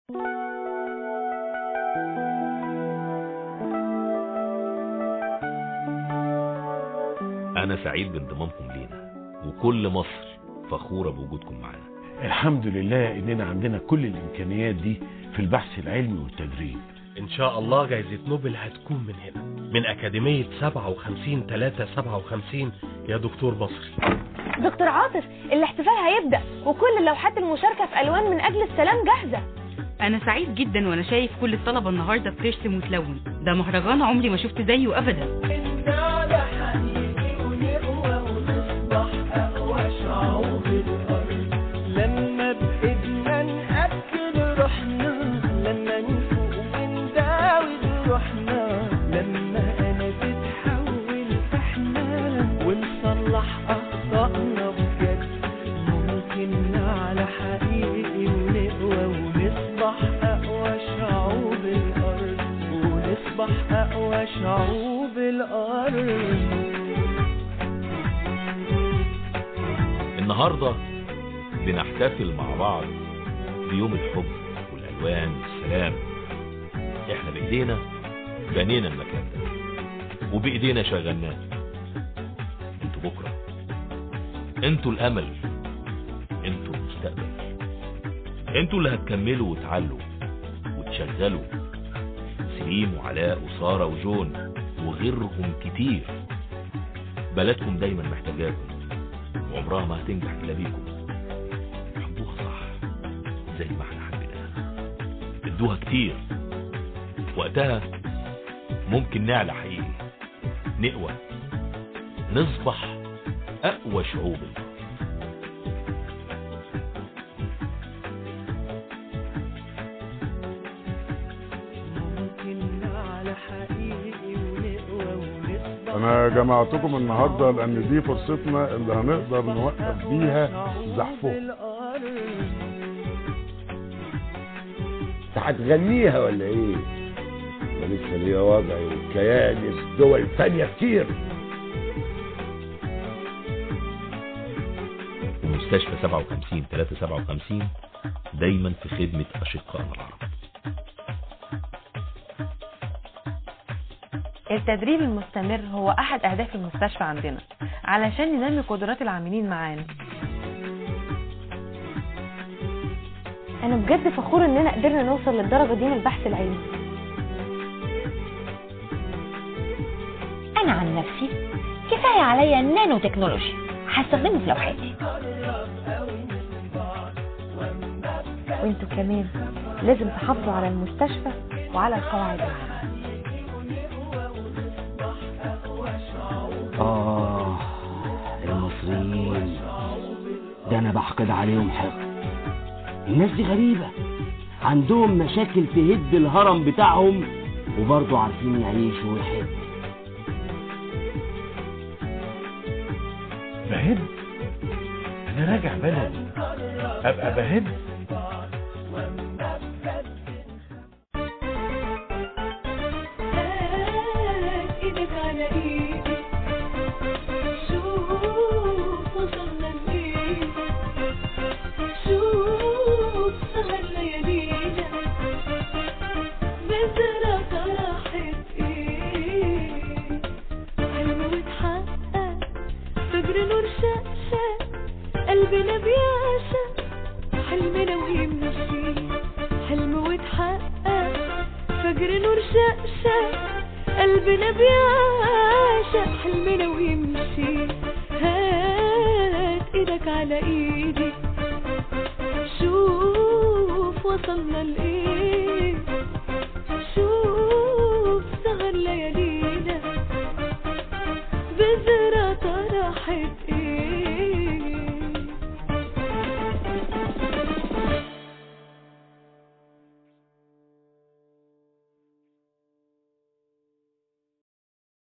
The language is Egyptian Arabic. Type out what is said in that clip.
أنا سعيد بانضمامكم لينا وكل مصر فخورة بوجودكم معانا الحمد لله اننا عندنا كل الامكانيات دي في البحث العلمي والتدريب ان شاء الله جايزة نوبل هتكون من هنا من اكاديمية 57 3 57 يا دكتور بصري دكتور عاطف الاحتفال هيبدأ وكل اللوحات المشاركة في ألوان من أجل السلام جاهزة انا سعيد جدا وانا شايف كل الطلبه النهارده بترسم وتلون ده مهرجان عمري ما شفت زيه ابدا لما بإيدنا نأكل روحنا لما نفوق ونداوي روحنا لما أنا تتحول إحنا ونصلح أخطائنا بجد ممكن على حقيقي ونقوى ونصبح أقوى شعوب الأرض ونصبح أقوى شعوب الأرض النهاردة بنحتفل مع بعض بيوم الحب والألوان والسلام احنا بإيدينا بنينا المكان ده وبإيدينا شغلناه انتوا بكرة انتوا الأمل انتوا المستقبل انتوا اللي هتكملوا وتعلوا وتشغلوا سليم وعلاء وسارة وجون وغيرهم كتير بلدكم دايما محتاجاكم وعمرها ما هتنجح إلا بيكم حبوها صح زي ما احنا حبيناها ادوها كتير وقتها ممكن نعلى حقيقي نقوى نصبح أقوى شعوب الأرض ممكن على حقيقي ونقوى ونصبح انا جمعتكم النهارده لان دي فرصتنا اللي هنقدر نوقف بيها زحفهم انت هتغنيها ولا ايه؟ ده لسه ليا وضعي وكياني في دول تانية كتير ومستشفى 57 357 دايما في خدمة أشقائنا العرب التدريب المستمر هو أحد أهداف المستشفى عندنا علشان ننمي قدرات العاملين معانا أنا بجد فخور إننا قدرنا نوصل للدرجة دي من البحث العلمي انا عن نفسي كفايه عليا النانو تكنولوجي هستخدمه في لوحاتي وانتوا كمان لازم تحافظوا على المستشفى وعلى القواعد العامة آه المصريين ده أنا بحقد عليهم حقد الناس دي غريبة عندهم مشاكل تهد الهرم بتاعهم وبرضه عارفين يعيشوا ويحبوا بهد انا راجع بلدي ابقى بهد ايدك على ايدي شوف وصلنا لايه شوف سهر ليالينا بزرع فرحة ايه حلم وتحقق فجر نور شقشق قلبنا بيعشق حلمنا ويمشي حلم وتحقق فجر نور شقشق قلبنا بيعشق حلمنا ويمشي هات ايدك على ايدي شوف وصلنا لايه